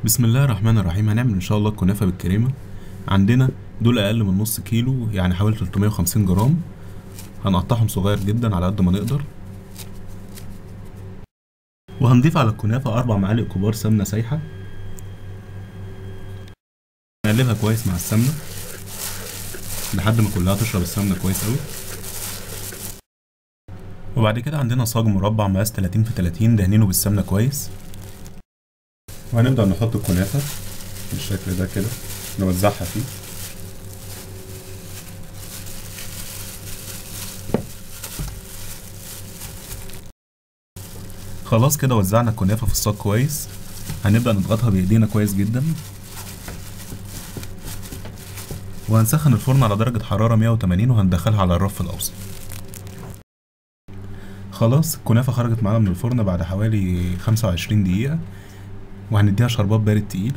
بسم الله الرحمن الرحيم هنعمل ان شاء الله الكنافه بالكريمه عندنا دول اقل من نص كيلو يعني حوالي 350 جرام هنقطعهم صغير جدا على قد ما نقدر وهنضيف على الكنافه اربع معالق كبار سمنه سايحه نقلبها كويس مع السمنه لحد ما كلها تشرب السمنه كويس قوي وبعد كده عندنا صاج مربع مقاس 30 في 30 دهنينه بالسمنه كويس وهنبدأ نحط الكنافة بالشكل ده كده نوزعها فيه خلاص كده وزعنا الكنافة في الصاج كويس هنبدأ نضغطها بإيدينا كويس جدا وهنسخن الفرن على درجة حرارة 180 وهندخلها على الرف الأوسط خلاص الكنافة خرجت معانا من الفرن بعد حوالي 25 دقيقة وهنديها شربات بارد تقيل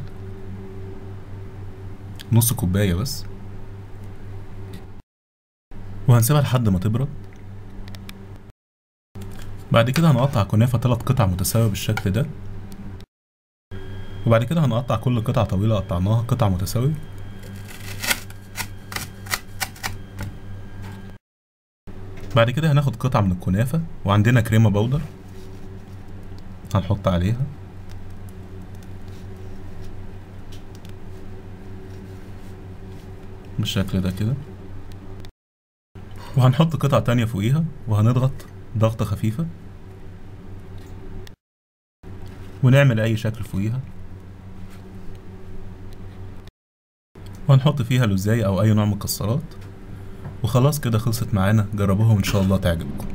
نص كوباية بس وهنسيبها لحد ما تبرد بعد كده هنقطع كنافة تلات قطع متساوية بالشكل ده وبعد كده هنقطع كل قطعة طويلة قطعناها قطع متساوية بعد كده هناخد قطعة من الكنافة وعندنا كريمة بودر هنحط عليها بالشكل ده كده وهنحط قطعة تانية فوقيها وهنضغط ضغطة خفيفة ونعمل أي شكل فوقيها وهنحط فيها لوزاية أو أي نوع مكسرات وخلاص كده خلصت معانا جربوها وإن شاء الله تعجبكم